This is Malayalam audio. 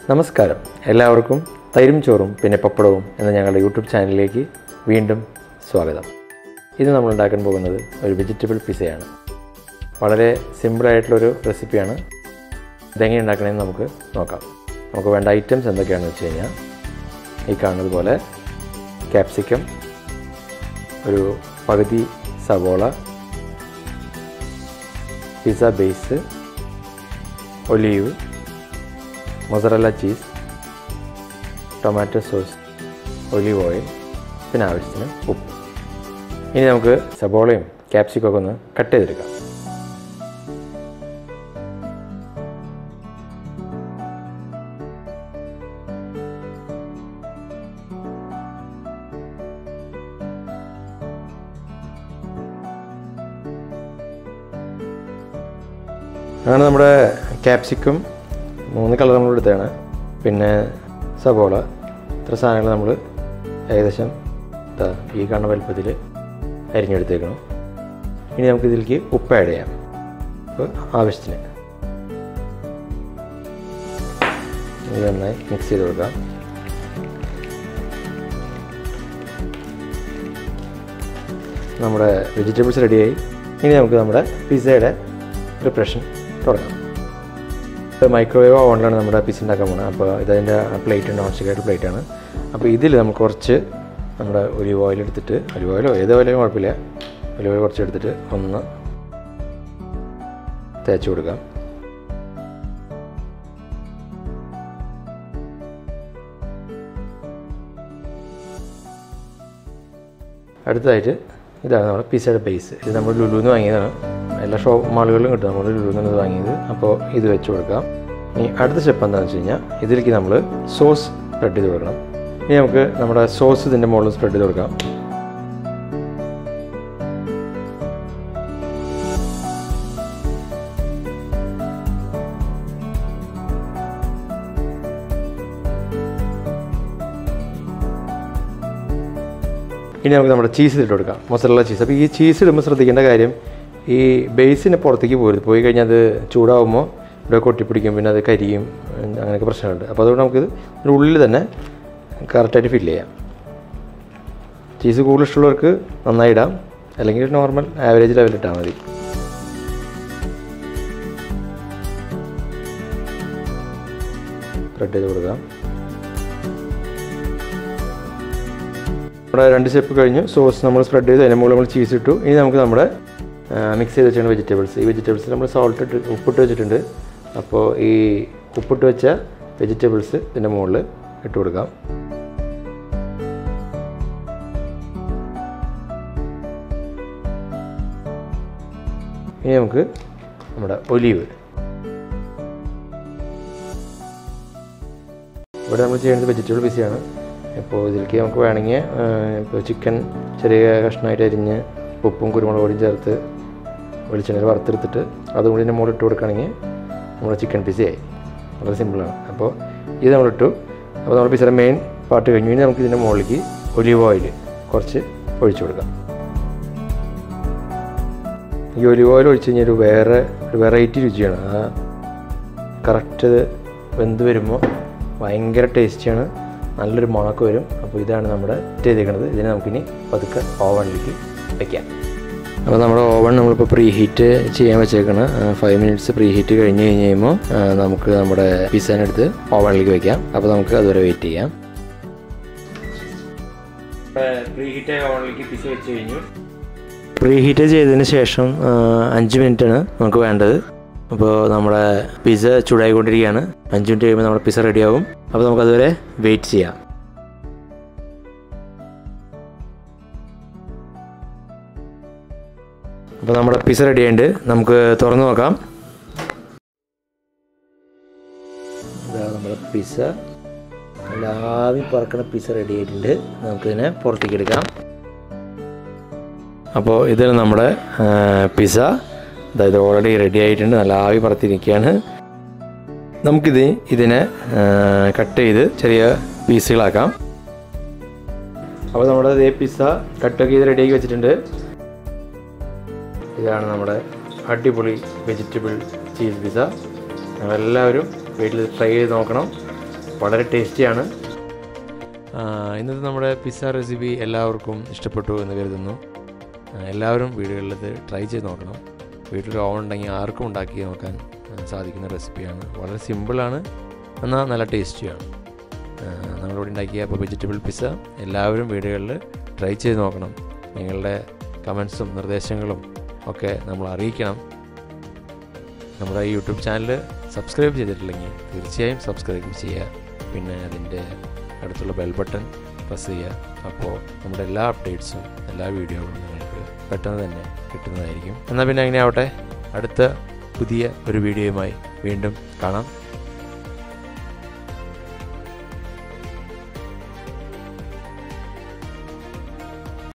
നമസ്കാരം എല്ലാവർക്കും തൈരും ചോറും പിന്നെ പപ്പടവും എന്ന ഞങ്ങളുടെ യൂട്യൂബ് ചാനലിലേക്ക് വീണ്ടും സ്വാഗതം ഇത് നമ്മൾ ഉണ്ടാക്കാൻ പോകുന്നത് ഒരു വെജിറ്റബിൾ പിസയാണ് വളരെ സിമ്പിളായിട്ടുള്ളൊരു റെസിപ്പിയാണ് ഇതെങ്ങനെ ഉണ്ടാക്കണമെന്ന് നമുക്ക് നോക്കാം നമുക്ക് വേണ്ട ഐറ്റംസ് എന്തൊക്കെയാണെന്ന് വെച്ച് കഴിഞ്ഞാൽ ഈ കാണുന്നത് പോലെ ക്യാപ്സിക്കം ഒരു പകുതി സവോള pizza base olive mozzarella cheese tomato sauce olive oil പിന്നെ ആവശ്യത്തിന് ഉപ്പ് ഇനി നമുക്ക് സബോളയും ക്യാപ്സിക്കും ഒക്കെ ഒന്ന് കട്ട് ചെയ്തെടുക്കാം അങ്ങനെ നമ്മുടെ ക്യാപ്സിക്കം മൂന്ന് കളർ നമ്മൾ എടുത്തതാണ് പിന്നെ സബോള ഇത്ര സാധനങ്ങൾ നമ്മൾ ഏകദേശം ഇതാ ഈ കാണുന്ന വലുപ്പത്തിൽ അരിഞ്ഞെടുത്തേക്കണം ഇനി നമുക്ക് ഇതിലേക്ക് ഉപ്പ് ആഡ് ചെയ്യാം അപ്പോൾ ആവശ്യത്തിന് ഇത് നന്നായി മിക്സ് ചെയ്ത് കൊടുക്കാം നമ്മുടെ വെജിറ്റബിൾസ് റെഡിയായി ഇനി നമുക്ക് നമ്മുടെ പിസ്സയുടെ പ്രിപ്പറേഷൻ തുടങ്ങാം മൈക്രോവേവ് ഓവനിലാണ് നമ്മുടെ പിസ്സ ഉണ്ടാക്കാൻ പോകുന്നത് അപ്പോൾ ഇതതിൻ്റെ പ്ലേറ്റ് നോൺ സ്റ്റിക്കായിട്ട് പ്ലേറ്റാണ് അപ്പോൾ ഇതിൽ നമുക്ക് കുറച്ച് നമ്മുടെ ഒലിവ് ഓയിൽ എടുത്തിട്ട് ഒലിവ് ഓയിലോ ഏത് ഓയിലും കുഴപ്പമില്ല ഒലിവ് ഓയിൽ കുറച്ച് എടുത്തിട്ട് ഒന്ന് തേച്ച് കൊടുക്കാം അടുത്തതായിട്ട് ഇതാണ് നമ്മുടെ പിസയുടെ ബേസ് ഇത് നമ്മൾ ലുലുന്ന് വാങ്ങിയതാണ് എല്ലാ ഷോപ്പ് മാളുകളിലും കിട്ടും നമ്മൾ ലുലുന്ന് ഇത് വാങ്ങിയത് അപ്പോൾ ഇത് വെച്ച് കൊടുക്കാം ഇനി അടുത്ത സ്റ്റെപ്പ് എന്താണെന്ന് വെച്ച് കഴിഞ്ഞാൽ ഇതിലേക്ക് നമ്മൾ സോസ് സ്പ്രെഡ് ചെയ്ത് കൊടുക്കണം ഇനി നമുക്ക് നമ്മുടെ സോസ് ഇതിൻ്റെ മുകളിൽ സ്പ്രെഡ് ചെയ്ത് കൊടുക്കാം ഇനി നമുക്ക് നമ്മുടെ ചീസ് ഇട്ട് കൊടുക്കാം മൊസറല്ല ചീസ് അപ്പോൾ ഈ ചീസ് ഇടുമ്പോൾ ശ്രദ്ധിക്കേണ്ട കാര്യം ഈ ബേസിന് പുറത്തേക്ക് പോരുത് പോയി കഴിഞ്ഞാൽ അത് ചൂടാവുമ്പോൾ ഇവിടെ കൊട്ടിപ്പിടിക്കും പിന്നെ അത് കരിയും അങ്ങനെയൊക്കെ പ്രശ്നമുണ്ട് അപ്പോൾ അതുകൊണ്ട് നമുക്കിത് ഇതിൻ്റെ ഉള്ളിൽ തന്നെ കറക്റ്റായിട്ട് ഫില്ല് ചെയ്യാം ചീസ് കൂടുതൽ ഇഷ്ടമുള്ളവർക്ക് നന്നായി ഇടാം അല്ലെങ്കിൽ നോർമൽ ആവറേജ് ലെവലിൽ ഇട്ടാൽ മതി സ്പ്രെഡ് ചെയ്ത് കൊടുക്കാം നമ്മുടെ രണ്ട് സ്റ്റെപ്പ് കഴിഞ്ഞു സോസ് നമ്മൾ സ്പ്രെഡ് ചെയ്ത് അതിന് മുകളിൽ നമ്മൾ ചീസ് ഇട്ടു ഇനി നമുക്ക് നമ്മുടെ മിക്സ് ചെയ്ത് വെച്ചാണ് വെജിറ്റബിൾസ് ഈ വെജിറ്റബിൾസ് നമ്മൾ സോൾട്ട് ഇട്ട് ഉപ്പിട്ട് വെച്ചിട്ടുണ്ട് അപ്പോൾ ഈ ഉപ്പിട്ട് വെച്ച വെജിറ്റബിൾസ് ഇതിൻ്റെ മുകളിൽ ഇട്ട് കൊടുക്കാം ഇനി നമുക്ക് നമ്മുടെ ഒലീവ് ഇവിടെ നമ്മൾ ചെയ്യുന്നത് വെജിറ്റബിൾ പിസയാണ് ഇപ്പോൾ ഇതിലേക്ക് നമുക്ക് വേണമെങ്കിൽ ഇപ്പോൾ ചിക്കൻ ചെറിയ കഷ്ണമായിട്ട് അരിഞ്ഞ് ഉപ്പും കുരുമുളക് പൊടിയും ചേർത്ത് വെളിച്ചെണ്ണയിൽ വറുത്തെടുത്തിട്ട് അതും കൂടി ഇതിൻ്റെ മുകളിൽ ഇട്ട് കൊടുക്കുകയാണെങ്കിൽ നമ്മുടെ ചിക്കൻ പിസയായി വളരെ സിമ്പിളാണ് അപ്പോൾ ഇത് നമ്മളിട്ടു അപ്പോൾ നമ്മുടെ പിസയുടെ മെയിൻ പാർട്ട് കഴിഞ്ഞു ഇനി നമുക്ക് ഇതിൻ്റെ മുകളിലേക്ക് ഒലിവ് ഓയിൽ കുറച്ച് ഒഴിച്ചു കൊടുക്കാം ഈ ഒലിവ് ഓയിൽ ഒഴിച്ച് കഴിഞ്ഞാൽ ഒരു വേറെ ഒരു വെറൈറ്റി രുചിയാണ് ആ കറക്റ്റ് വെന്ത് വരുമ്പോൾ ഭയങ്കര ടേസ്റ്റിയാണ് നല്ലൊരു മണക്ക് വരും അപ്പോൾ ഇതാണ് നമ്മുടെ ചെയ്തേക്കുന്നത് ഇതിനെ നമുക്കിനി പതുക്കെ ഓവണിലേക്ക് വയ്ക്കാം അപ്പോൾ നമ്മുടെ ഓവൺ നമ്മളിപ്പോൾ പ്രീ ഹീറ്റ് ചെയ്യാൻ വെച്ചേക്കാണ് ഫൈവ് മിനിറ്റ്സ് പ്രീ ഹീറ്റ് കഴിഞ്ഞ് കഴിഞ്ഞ് കഴിയുമ്പോൾ നമുക്ക് നമ്മുടെ പിസ്സേനെടുത്ത് ഓവണിലേക്ക് വെക്കാം അപ്പോൾ നമുക്ക് അതുവരെ വെയിറ്റ് ചെയ്യാം പ്രീ ഹീറ്റ് ഓവണിലേക്ക് പിസ്സ വെച്ച് കഴിഞ്ഞു പ്രീ ഹീറ്റ് ചെയ്തതിന് ശേഷം അഞ്ച് മിനിറ്റാണ് നമുക്ക് വേണ്ടത് അപ്പോൾ നമ്മുടെ പിസ്സ ചൂടായിക്കൊണ്ടിരിക്കുകയാണ് അഞ്ച് മിനിറ്റ് കഴിയുമ്പോൾ നമ്മുടെ പിസ്സ റെഡിയാവും അപ്പോൾ നമുക്ക് അതുവരെ വെയിറ്റ് ചെയ്യാം അപ്പോൾ നമ്മുടെ പിസ്സ റെഡി ആയിട്ടുണ്ട് നമുക്ക് തുറന്നു നോക്കാം ഇതാ നമ്മുടെ പിസ്സ ലാവി പറക്കുന്ന പിസ്സ റെഡി ആയിട്ടുണ്ട് നമുക്കിതിനെ പുറത്തേക്ക് എടുക്കാം അപ്പോൾ ഇതിൽ നമ്മുടെ പിസ്സ അതായത് ഓൾറെഡി റെഡി ആയിട്ടുണ്ട് നല്ല ആവി പറത്തിരിക്കുകയാണ് നമുക്കിത് ഇതിനെ കട്ട് ചെയ്ത് ചെറിയ പീസുകളാക്കാം അപ്പോൾ നമ്മുടെ ഇതേ പിസ്സ കട്ടൊക്കെ ചെയ്ത് റെഡിയാക്കി വെച്ചിട്ടുണ്ട് ഇതാണ് നമ്മുടെ അടിപൊളി വെജിറ്റബിൾ ചീസ് പിസ്സ ഞങ്ങളെല്ലാവരും വീട്ടിൽ ട്രൈ ചെയ്ത് നോക്കണം വളരെ ടേസ്റ്റിയാണ് ഇന്നത്തെ നമ്മുടെ പിസ്സ റെസിപ്പി എല്ലാവർക്കും ഇഷ്ടപ്പെട്ടു എന്ന് കരുതുന്നു ആ, എല്ലാവരും വീടുകളിൽ ഇത് ട്രൈ ചെയ്ത് നോക്കണം വീട്ടിൽ ഓവൻ ഉണ്ടെങ്കിൽ ആർക്കും ഉണ്ടാക്കി നോക്കാൻ ആ, സാധിക്കുന്ന റെസിപ്പിയാണ് വളരെ സിമ്പിളാണ് എന്നാൽ നല്ല ടേസ്റ്റിയാണ് ആ, നമ്മളിവിടെ ഉണ്ടാക്കിയ അപ്പോൾ വെജിറ്റബിൾ പിസ്സ എല്ലാവരും വീടുകളിൽ ട്രൈ ചെയ്ത് നോക്കണം നിങ്ങളുടെ കമൻസും നിർദ്ദേശങ്ങളും ഒക്കെ നമ്മൾ അറിയിക്കണം നമ്മുടെ ഈ യൂട്യൂബ് ചാനൽ സബ്സ്ക്രൈബ് ചെയ്തിട്ടില്ലെങ്കിൽ തീർച്ചയായും സബ്സ്ക്രൈബ് ചെയ്യുക പിന്നെ അതിൻ്റെ അടുത്തുള്ള ബെൽ ബട്ടൺ പ്രസ് ചെയ്യുക അപ്പോൾ നമ്മുടെ എല്ലാ അപ്ഡേറ്റ്സും എല്ലാ വീഡിയോകളും നിങ്ങൾക്ക് പെട്ടെന്ന് തന്നെ കിട്ടുന്നതായിരിക്കും എന്നാൽ പിന്നെ അങ്ങനെ ആവട്ടെ അടുത്ത പുതിയ ഒരു വീഡിയോയുമായി വീണ്ടും കാണാം